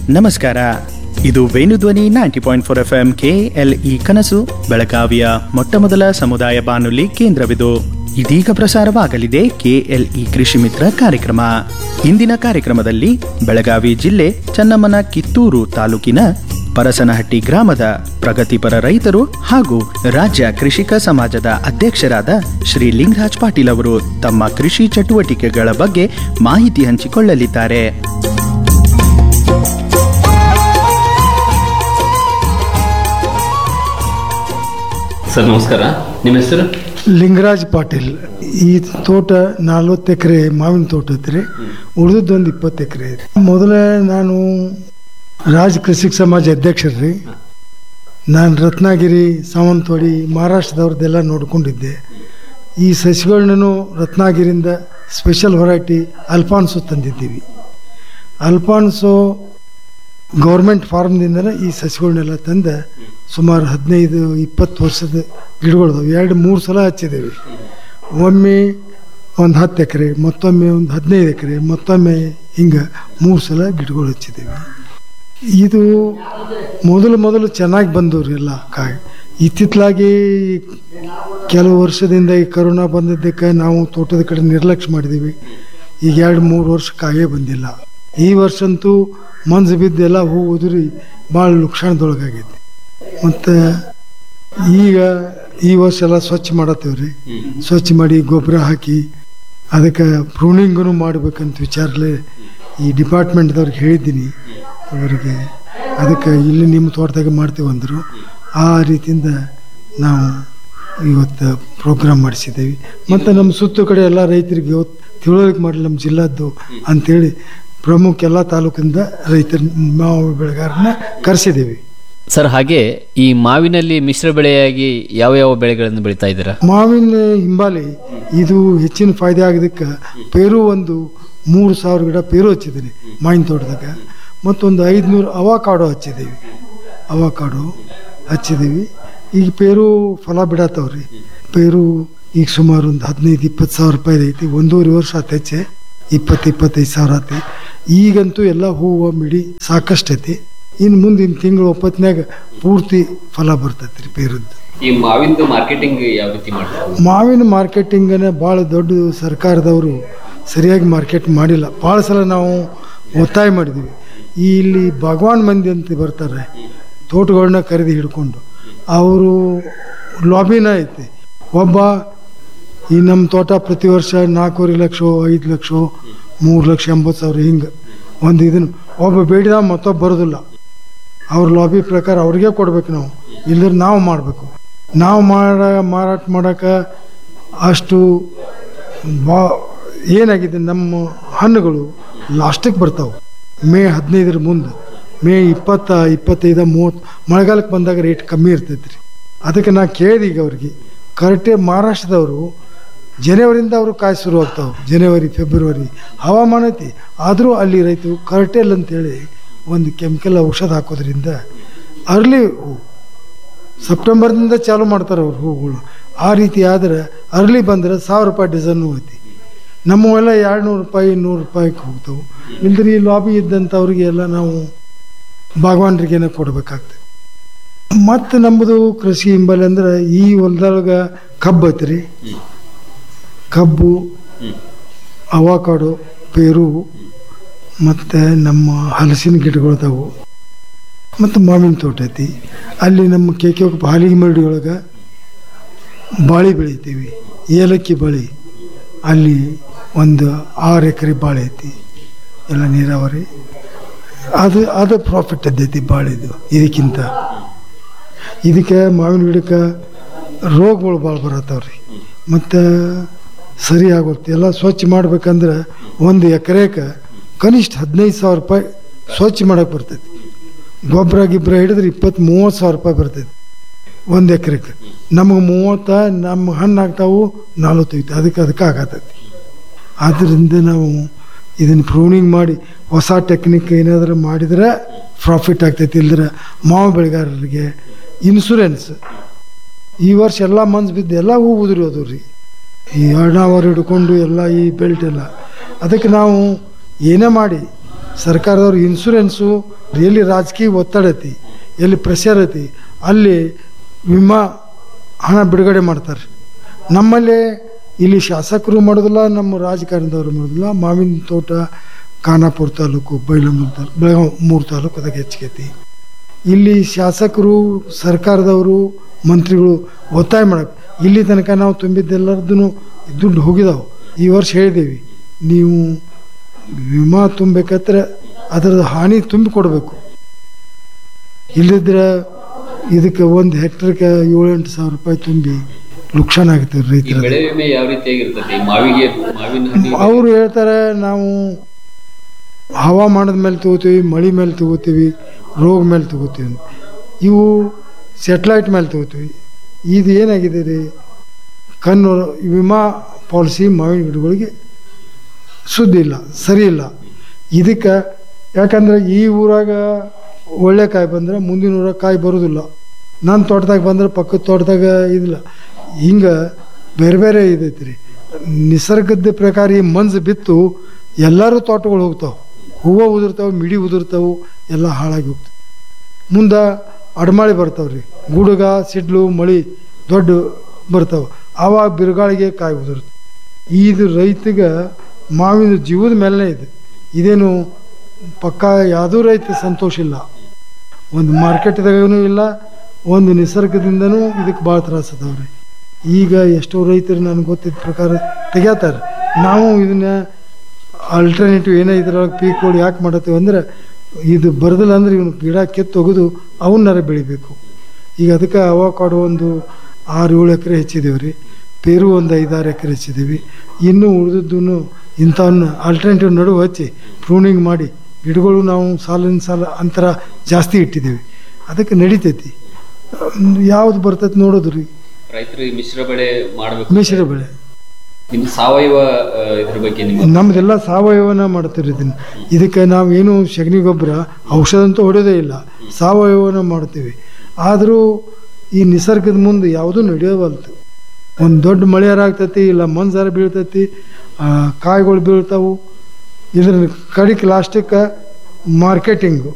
ನಮಸ್ಕಾರ ಇದು Venudhwani ninety point four F M K L E ಕನಸು ಬೆಳಗಾವಿಯ ಮೊಟ್ಟಮೊದಲ ಸಮುದಾಯ ಬಾನುಲಿ ಕೇಂದ್ರವಿದು ಇದೀಗ ಪ್ರಸಾರವಾಗಲಿದೆ ಕೆಎಲ್ಇ ಕೃಷಿ ಮಿತ್ರ ಕಾರ್ಯಕ್ರಮ ಇಂದಿನ ಕಾರ್ಯಕ್ರಮದಲ್ಲಿ ಬೆಳಗಾವಿ ಜಿಲ್ಲೆ ಚನ್ನಮ್ಮನ ಕಿತ್ತೂರು ತಾಲೂಕಿನ ಪರಸನಹಟ್ಟಿ ಗ್ರಾಮದ ಪ್ರಗತಿಪರ ರೈತರು ಹಾಗೂ ರಾಜ್ಯ ಕೃಷಿಕ ಸಮಾಜದ ಅಧ್ಯಕ್ಷರಾದ ಶ್ರೀ ಲಿಂಗರಾಜ್ ಪಾಟೀಲ್ ಅವರು ತಮ್ಮ ಕೃಷಿ ಚಟುವಟಿಕೆಗಳ ಬಗ್ಗೆ ಮಾಹಿತಿ ಹಂಚಿಕೊಳ್ಳಲಿದ್ದಾರೆ ಸರ್ ನಮಸ್ಕಾರ ನಿಮ್ಮ ಹೆಸರು ಲಿಂಗರಾಜ್ ಪಾಟೀಲ್ ಈ ತೋಟ ನಲ್ವತ್ತು ಎಕರೆ ಮಾವಿನ ತೋಟ ಐತ್ರಿ ಉಳಿದದ್ದೊಂದು ಇಪ್ಪತ್ತು ಎಕರೆ ಐತಿ ಮೊದಲ ನಾನು ರಾಜ್ ಕೃಷಿಕ ಸಮಾಜ ಅಧ್ಯಕ್ಷರ್ರಿ ನಾನು ರತ್ನಗಿರಿ ಸಾವಂತವಾಡಿ ಮಹಾರಾಷ್ಟ್ರದವ್ರದ್ದೆಲ್ಲ ನೋಡ್ಕೊಂಡಿದ್ದೆ ಈ ಸಸಿಗಳನ್ನೂ ರತ್ನಗಿರಿಯಿಂದ ಸ್ಪೆಷಲ್ ವೆರೈಟಿ ಅಲ್ಫಾನ್ಸೋ ತಂದಿದ್ದೀವಿ ಅಲ್ಫಾನ್ಸೋ ಗೌರ್ಮೆಂಟ್ ಫಾರ್ಮ್ದಿಂದನೇ ಈ ಸಸಿಗಳನ್ನೆಲ್ಲ ತಂದು ಸುಮಾರು ಹದಿನೈದು ಇಪ್ಪತ್ತು ವರ್ಷದ ಗಿಡಗಳದಾವೆ ಎರಡು ಮೂರು ಸಲ ಹಚ್ಚಿದ್ದೇವೆ ಒಮ್ಮೆ ಒಂದು ಹತ್ತು ಎಕರೆ ಮತ್ತೊಮ್ಮೆ ಒಂದು ಹದಿನೈದು ಎಕರೆ ಮತ್ತೊಮ್ಮೆ ಹಿಂಗೆ ಮೂರು ಸಲ ಗಿಡಗಳು ಹಚ್ಚಿದ್ದೇವೆ ಇದು ಮೊದಲು ಮೊದಲು ಚೆನ್ನಾಗಿ ಬಂದವ್ರು ಎಲ್ಲ ಕಾಯಿ ಇತ್ತಿತ್ತಲಾಗಿ ಕೆಲವು ವರ್ಷದಿಂದ ಈ ಕರೋನಾ ಬಂದಿದ್ದಕ್ಕೆ ನಾವು ತೋಟದ ಕಡೆ ನಿರ್ಲಕ್ಷ್ಯ ಮಾಡಿದ್ದೀವಿ ಈಗ ಎರಡು ಮೂರು ವರ್ಷ ಕಾಯೇ ಬಂದಿಲ್ಲ ಈ ವರ್ಷ ಅಂತೂ ಮಂಜು ಬಿದ್ದೆಲ್ಲ ಹೂ ಉದುರಿ ಭಾಳ ನುಕ್ಸಾನದೊಳಗಾಗೈತಿ ಮತ್ತು ಈಗ ಈ ವರ್ಷ ಎಲ್ಲ ಸ್ವಚ್ಛ ಮಾಡತ್ತೇವ್ರಿ ಸ್ವಚ್ಛ ಮಾಡಿ ಗೊಬ್ಬರ ಹಾಕಿ ಅದಕ್ಕೆ ಪ್ರೂನಿಂಗನು ಮಾಡ್ಬೇಕಂತ ವಿಚಾರಲೆ ಈ ಡಿಪಾರ್ಟ್ಮೆಂಟ್ದವ್ರಿಗೆ ಹೇಳಿದ್ದೀನಿ ಅವರಿಗೆ ಅದಕ್ಕೆ ಇಲ್ಲಿ ನಿಮ್ಮ ತೋಟದಾಗ ಮಾಡ್ತೀವಿ ಅಂದರು ಆ ರೀತಿಯಿಂದ ನಾವು ಇವತ್ತು ಪ್ರೋಗ್ರಾಮ್ ಮಾಡಿಸಿದ್ದೇವೆ ಮತ್ತು ನಮ್ಮ ಸುತ್ತ ಕಡೆ ಎಲ್ಲ ರೈತರಿಗೆ ಇವತ್ತು ತಿಳುವಳಿಕೆ ಮಾಡಲಿ ನಮ್ಮ ಜಿಲ್ಲಾದ್ದು ಅಂಥೇಳಿ ಪ್ರಮುಖ ಎಲ್ಲ ತಾಲೂಕಿಂದ ರೈತರ ಮಾವು ಬೆಳೆಗಾರನ್ನ ಕರೆಸಿದ್ದೀವಿ ಸರ್ ಹಾಗೆ ಈ ಮಾವಿನಲ್ಲಿ ಮಿಶ್ರ ಬೆಳೆಯಾಗಿ ಯಾವ ಯಾವ ಬೆಳೆಗಳನ್ನು ಬೆಳೀತಾ ಇದ್ದೀರಾ ಮಾವಿನ ಹಿಂಬಾಲಿ ಇದು ಹೆಚ್ಚಿನ ಫಾಯ್ದೆ ಆಗೋದಕ್ಕೆ ಪೇರು ಒಂದು ಮೂರು ಸಾವಿರ ಗಿಡ ಪೇರು ಹಚ್ಚಿದ್ದೀನಿ ಮಾವಿನ ತೋಟದಾಗ ಮತ್ತೊಂದು ಐದುನೂರು ಅವಾಕಾಡೋ ಹಚ್ಚಿದ್ದೀವಿ ಅವಾಕಾಡೋ ಹಚ್ಚಿದ್ದೀವಿ ಈಗ ಪೇರು ಫಲ ಬಿಡತ್ತವ್ರಿ ಪೇರು ಈಗ ಸುಮಾರು ಒಂದು ಹದಿನೈದು ಇಪ್ಪತ್ತು ಸಾವಿರ ರೂಪಾಯಿ ಐತಿ ಒಂದೂವರೆ ವರ್ಷ ಆತ ಹೆಚ್ಚೆ ಇಪ್ಪತ್ತು ಇಪ್ಪತ್ತೈದು ಸಾವಿರ ಆತಿ ಈಗಂತೂ ಎಲ್ಲ ಹೂವು ಮಿಡಿ ಸಾಕಷ್ಟು ಐತಿ ಇನ್ನು ಮುಂದಿನ ತಿಂಗಳು ಒಪ್ಪತ್ನಾಗ ಪೂರ್ತಿ ಫಲ ಬರ್ತೈತಿ ರೀ ಪೇರದ್ದು ಈ ಮಾವಿಂದು ಮಾರ್ಕೆಟಿಂಗ್ ಯಾವ ರೀತಿ ಮಾಡ್ತಾರೆ ಮಾವಿನ ಮಾರ್ಕೆಟಿಂಗನ್ನ ಭಾಳ ದೊಡ್ಡ ಸರ್ಕಾರದವರು ಸರಿಯಾಗಿ ಮಾರ್ಕೆಟ್ ಮಾಡಿಲ್ಲ ಭಾಳ ಸಲ ನಾವು ಒತ್ತಾಯ ಮಾಡಿದ್ದೀವಿ ಈ ಇಲ್ಲಿ ಭಗವಾನ್ ಮಂದಿ ಅಂತ ಬರ್ತಾರೆ ತೋಟಗಳನ್ನ ಖರೀದಿ ಹಿಡ್ಕೊಂಡು ಅವರು ಲಾಬಿನ ಐತಿ ಒಬ್ಬ ಈ ನಮ್ಮ ತೋಟ ಪ್ರತಿ ವರ್ಷ ನಾಲ್ಕೂವರೆ ಲಕ್ಷ ಐದು ಲಕ್ಷ ಮೂರು ಲಕ್ಷ ಎಂಬತ್ತು ಸಾವಿರ ಹಿಂಗೆ ಒಂದು ಇದನ್ನು ಒಬ್ಬ ಬೇಡಿದ ಮತ್ತೊಬ್ಬ ಬರೋದಿಲ್ಲ ಅವ್ರ ಲಾಬಿ ಪ್ರಕಾರ ಅವ್ರಿಗೆ ಕೊಡ್ಬೇಕು ನಾವು ಇಲ್ಲದ್ರೆ ನಾವು ಮಾಡಬೇಕು ನಾವು ಮಾಡ ಮಾರಾಟ ಮಾಡೋಕೆ ಅಷ್ಟು ಬಾ ಏನಾಗಿದೆ ನಮ್ಮ ಹಣ್ಣುಗಳು ಲಾಸ್ಟಿಗೆ ಬರ್ತಾವೆ ಮೇ ಹದಿನೈದರ ಮುಂದೆ ಮೇ ಇಪ್ಪತ್ತ ಇಪ್ಪತ್ತೈದು ಮೂವತ್ತು ಮಳೆಗಾಲಕ್ಕೆ ಬಂದಾಗ ರೇಟ್ ಕಮ್ಮಿ ಇರ್ತೈತೆ ರೀ ಅದಕ್ಕೆ ನಾ ಕೇಳಿದೆ ಈಗ ಅವ್ರಿಗೆ ಕರೆಕ್ಟೇ ಮಹಾರಾಷ್ಟ್ರದವರು ಜನವರಿಂದ ಅವರು ಕಾಯಿ ಶುರು ಆಗ್ತಾವೆ ಜನವರಿ ಫೆಬ್ರವರಿ ಹವಾಮಾನ ಐತಿ ಆದರೂ ಅಲ್ಲಿ ರೈತರು ಕರ್ಟೆಲ್ ಅಂತೇಳಿ ಒಂದು ಕೆಮಿಕಲ್ ಔಷಧ ಹಾಕೋದ್ರಿಂದ ಅರ್ಲಿ ಹೂ ಸೆಪ್ಟೆಂಬರ್ದಿಂದ ಚಾಲು ಮಾಡ್ತಾರೆ ಅವ್ರು ಹೂಗಳು ಆ ರೀತಿ ಆದರೆ ಅರ್ಲಿ ಬಂದರೆ ಸಾವಿರ ರೂಪಾಯಿ ಡಜನ್ನು ಐತಿ ನಮ್ಮವೆಲ್ಲ ಎರಡು ನೂರು ರೂಪಾಯಿ ನೂರು ರೂಪಾಯಿಗೆ ಹೋಗ್ತಾವೆ ಇಲ್ದ್ರೆ ಈ ಲಾಬಿ ಇದ್ದಂಥವ್ರಿಗೆ ಎಲ್ಲ ನಾವು ಭಾಗವಾನ್ರಿಗೇನೆ ಕೊಡಬೇಕಾಗ್ತದೆ ಮತ್ತು ನಮ್ಮದು ಕೃಷಿ ಹಿಂಬಾಲಿ ಅಂದ್ರೆ ಈ ಹೊಲ್ದೊಳಗೆ ಕಬ್ಬು ಐತಿ ರೀ ಕಬ್ಬು ಅವಾಕಾಡು ಪೇರು ಮತ್ತು ನಮ್ಮ ಹಲಸಿನ ಗಿಡಗಳದಾವು ಮತ್ತು ಮಾವಿನ ತೋಟ ಐತಿ ಅಲ್ಲಿ ನಮ್ಮ ಕೇಕೆ ಹಾಲಿಗೆ ಮರಡಿ ಒಳಗೆ ಬಾಳೆ ಬೆಳಿತೀವಿ ಏಲಕ್ಕಿ ಬಾಳೆ ಅಲ್ಲಿ ಒಂದು ಆರು ಎಕರೆ ಬಾಳೆ ಐತಿ ಎಲ್ಲ ನೀರಾವರಿ ಅದು ಅದು ಪ್ರಾಫಿಟ್ ಇದ್ದೈತಿ ಬಾಳೆದು ಇದಕ್ಕಿಂತ ಇದಕ್ಕೆ ಮಾವಿನ ಗಿಡಕ್ಕೆ ರೋಗಗಳು ಭಾಳ ಬರತ್ತವ್ರಿ ಮತ್ತು ಸರಿ ಆಗುತ್ತೆ ಎಲ್ಲ ಸ್ವಚ್ಛ ಮಾಡ್ಬೇಕಂದ್ರೆ ಒಂದು ಎಕರೆಗೆ ಕನಿಷ್ಠ ಹದಿನೈದು ಸಾವಿರ ರೂಪಾಯಿ ಸ್ವಚ್ಛ ಮಾಡೋಕೆ ಬರ್ತೈತಿ ಗೊಬ್ಬರ ಗಿಬ್ಬರ ಹಿಡಿದ್ರೆ ಇಪ್ಪತ್ತು ಮೂವತ್ತು ಸಾವಿರ ರೂಪಾಯಿ ಬರ್ತೈತಿ ಒಂದು ಎಕರೆಗೆ ನಮಗೆ ಮೂವತ್ತ ನಮ್ಮ ಹಣ್ಣು ಆಗ್ತಾವು ನಲ್ವತ್ತೈದು ಅದಕ್ಕೆ ಅದಕ್ಕೆ ಆಗತೈತಿ ಆದ್ದರಿಂದ ನಾವು ಇದನ್ನು ಪ್ರೂನಿಂಗ್ ಮಾಡಿ ಹೊಸ ಟೆಕ್ನಿಕ್ ಏನಾದರೂ ಮಾಡಿದ್ರೆ ಪ್ರಾಫಿಟ್ ಆಗ್ತೈತಿ ಇಲ್ದ್ರೆ ಮಾವು ಬೆಳೆಗಾರರಿಗೆ ಇನ್ಸೂರೆನ್ಸ್ ಈ ವರ್ಷ ಎಲ್ಲ ಮಂಜು ಬಿದ್ದು ಎಲ್ಲ ಹೂ ಉದುರಿ ಹೋದವು ರೀ ಈ ಅಣ್ಣಾವರ್ ಹಿಡ್ಕೊಂಡು ಎಲ್ಲ ಈ ಬೆಲ್ಟ್ ಎಲ್ಲ ಅದಕ್ಕೆ ನಾವು ಏನೇ ಮಾಡಿ ಸರ್ಕಾರದವ್ರು ಇನ್ಸೂರೆನ್ಸು ಎಲ್ಲಿ ರಾಜಕೀಯ ಒತ್ತಡ ಐತಿ ಎಲ್ಲಿ ಪ್ರೆಷರ್ ಐತಿ ಅಲ್ಲಿ ವಿಮಾ ಹಣ ಬಿಡುಗಡೆ ಮಾಡ್ತಾರೆ ನಮ್ಮಲ್ಲಿ ಇಲ್ಲಿ ಶಾಸಕರು ಮಾಡೋದಿಲ್ಲ ನಮ್ಮ ರಾಜಕಾರಣದವರು ಮಾಡೋದಿಲ್ಲ ಮಾವಿನ ತೋಟ ಖಾನಾಪುರ ತಾಲೂಕು ಬೈಲಮೂರು ತಾಲೂಕು ಬೆಳಗಾವಿ ಮೂರು ತಾಲೂಕದಾಗ ಹೆಚ್ಚಿಗೆತಿ ಇಲ್ಲಿ ಶಾಸಕರು ಸರ್ಕಾರದವರು ಮಂತ್ರಿಗಳು ಒತ್ತಾಯ ಮಾಡಕ್ಕೆ ಇಲ್ಲಿ ತನಕ ನಾವು ತುಂಬಿದ್ದೆಲ್ಲರದ್ದು ದುಡ್ಡು ಹೋಗಿದಾವೆ ಈ ವರ್ಷ ಹೇಳಿದ್ದೀವಿ ನೀವು ವಿಮಾ ತುಂಬಬೇಕಾದ್ರೆ ಅದರ ಹಾನಿ ತುಂಬಿ ಕೊಡಬೇಕು ಇಲ್ಲಿದ್ರೆ ಇದಕ್ಕೆ ಒಂದು ಹೆಕ್ಟರ್ಗೆ ಏಳೆಂಟು ಸಾವಿರ ರೂಪಾಯಿ ತುಂಬಿ ನುಕ್ಸಾನ್ ಆಗುತ್ತೆ ಈ ರೈತರ ಬೆಳೆ ವಿಮೆ ಯಾವ ರೀತಿಯಾಗಿರ್ತದೆ ಈ ಮಾವಿಗೆ ಮಾವಿನ ಹಣ್ಣಿಗೆ ಅವರು ಹೇಳ್ತಾರೆ ನಾವು ಹವಾಮಾನದ ಮೇಲೆ ತಗೋತೀವಿ ಮಳೆ ಮೇಲೆ ತಗೋತೀವಿ ರೋಗ ಮೇಲೆ ತಗೋತೀವಿ ಅಂತ. ಇವು ಸೆಟ್ಲೈಟ್ ಮೇಲೆ ತಗೋತೀವಿ ಇದು ಏನಾಗಿದೆ ರೀ ಕಣ್ಣು ವಿಮಾ ಪಾಲಿಸಿ ಮಾವಿನ ಗಿಡಗಳಿಗೆ ಸುದ್ದಿ ಇಲ್ಲ ಸರಿ ಇಲ್ಲ ಇದಕ್ಕೆ ಯಾಕಂದ್ರೆ ಈ ಊರಾಗ ಒಳ್ಳೆ ಕಾಯಿ ಬಂದರೆ ಮುಂದಿನ ಊರಾಗ ಕಾಯಿ ಬರೋದಿಲ್ಲ ನನ್ನ ತೋಟದಾಗ ಬಂದ್ರೆ ಪಕ್ಕದ ತೋಟದಾಗ ಇದಿಲ್ಲ ಹಿಂಗೆ ಬೇರೆ ಬೇರೆ ಇದೈತಿ ರೀ ನಿಸರ್ಗದ ಪ್ರಕಾರ ಈ ಮಂಜು ಬಿತ್ತು ಎಲ್ಲರೂ ತೋಟಗಳು ಹೋಗ್ತಾವೆ ಹೂವು ಉದುರ್ತಾವೆ ಮಿಡಿ ಉದುರ್ತಾವೆ ಎಲ್ಲ ಹಾಳಾಗಿ ಹೋಗ್ತವೆ ಮುಂದೆ ಅಡಮಾಳಿ ಬರ್ತಾವೆ ರೀ ಗುಡುಗ ಸಿಡ್ಲು ಮಳೆ ದೊಡ್ಡ ಬರ್ತಾವೆ ಆವಾಗ ಬಿರುಗಾಳಿಗೆ ಕಾಯಿ ಉದುರುತ್ತೆ ಇದು ರೈತಗೆ ಮಾವಿನ ಜೀವದ ಮೇಲೆ ಇದೆ ಇದೇನು ಪಕ್ಕ ಯಾವುದೂ ರೈತ ಸಂತೋಷ ಇಲ್ಲ ಒಂದು ಮಾರ್ಕೆಟ್ದಾಗೂ ಇಲ್ಲ ಒಂದು ನಿಸರ್ಗದಿಂದನೂ ಇದಕ್ಕೆ ಭಾಳ ತ್ರಾಸ ಅದಾವ್ರಿ ಈಗ ಎಷ್ಟೋ ರೈತರು ನನಗೆ ಗೊತ್ತಿದ್ದ ಪ್ರಕಾರ ತೆಗ್ಯಾತಾರೆ ನಾವು ಇದನ್ನ ಆಲ್ಟರ್ನೇಟಿವ್ ಏನೋ ಇದ್ರೊಳಗೆ ಪೀಕ್ ಕೊಡಿ ಯಾಕೆ ಮಾಡತ್ತೀವಿ ಅಂದ್ರೆ ಇದು ಬರದಿಲ್ಲ ಅಂದ್ರೆ ಇವನು ಗಿಡ ಕಿತ್ತು ಒಗೆದು ಅವನ್ನಾರ ಬೆಳಿಬೇಕು ಈಗ ಅದಕ್ಕೆ ಅವಾಕಾಡೋ ಒಂದು ಆರು ಏಳು ಎಕರೆ ಹೆಚ್ಚಿದ್ದೀವಿ ರೀ ಪೇರು ಒಂದು ಐದಾರು ಎಕರೆ ಹೆಚ್ಚಿದ್ದೀವಿ ಇನ್ನೂ ಉಳಿದದ್ದು ಇಂಥವನ್ನ ಆಲ್ಟರ್ನೇಟಿವ್ ನಡುವೆ ಹಚ್ಚಿ ಪ್ರೂನಿಂಗ್ ಮಾಡಿ ಗಿಡಗಳು ನಾವು ಸಾಲಿನ ಸಾಲ ಅಂತರ ಜಾಸ್ತಿ ಇಟ್ಟಿದ್ದೀವಿ ಅದಕ್ಕೆ ನಡಿತೈತಿ ಯಾವ್ದು ಬರ್ತೈತಿ ನೋಡೋದು ರೀ ರೈತರು ಈ ಮಿಶ್ರ ಬೆಳೆ ಮಾಡಬೇಕು ಮಿಶ್ರ ಬೆಳೆ ನಿಮ್ ಸಾವಯವ ಆ, ಇದ್ರ ಬಗ್ಗೆ ನಿಮ್ಮ ನಮ್ದೆಲ್ಲ ಸಾವಯವನ ಮಾಡ್ತೀರಿ ಇದನ್ನು ಇದಕ್ಕೆ ನಾವೇನು ಸಗಣಿ ಗೊಬ್ಬರ ಔಷಧ ಅಂತೂ ಹೊಡೆಯೋದೇ ಇಲ್ಲ ಸಾವಯವನ ಮಾಡ್ತೀವಿ ಆದರೂ ಈ ನಿಸರ್ಗದ ಮುಂದೆ ಯಾವುದೂ ನಡೆಯೋವಲ್ತು ಒಂದು ದೊಡ್ಡ ಮಳೆಯಾರ ಆಗ್ತೈತಿ ಇಲ್ಲ ಮಂಜಾರ ಬೀಳ್ತೈತಿ ಆ, ಕಾಯಿಗಳು ಬೀಳ್ತಾವು ಇದ್ರ ಕಡಿಕ್ ಲಾಸ್ಟಕ್ಕೆ ಮಾರ್ಕೆಟಿಂಗು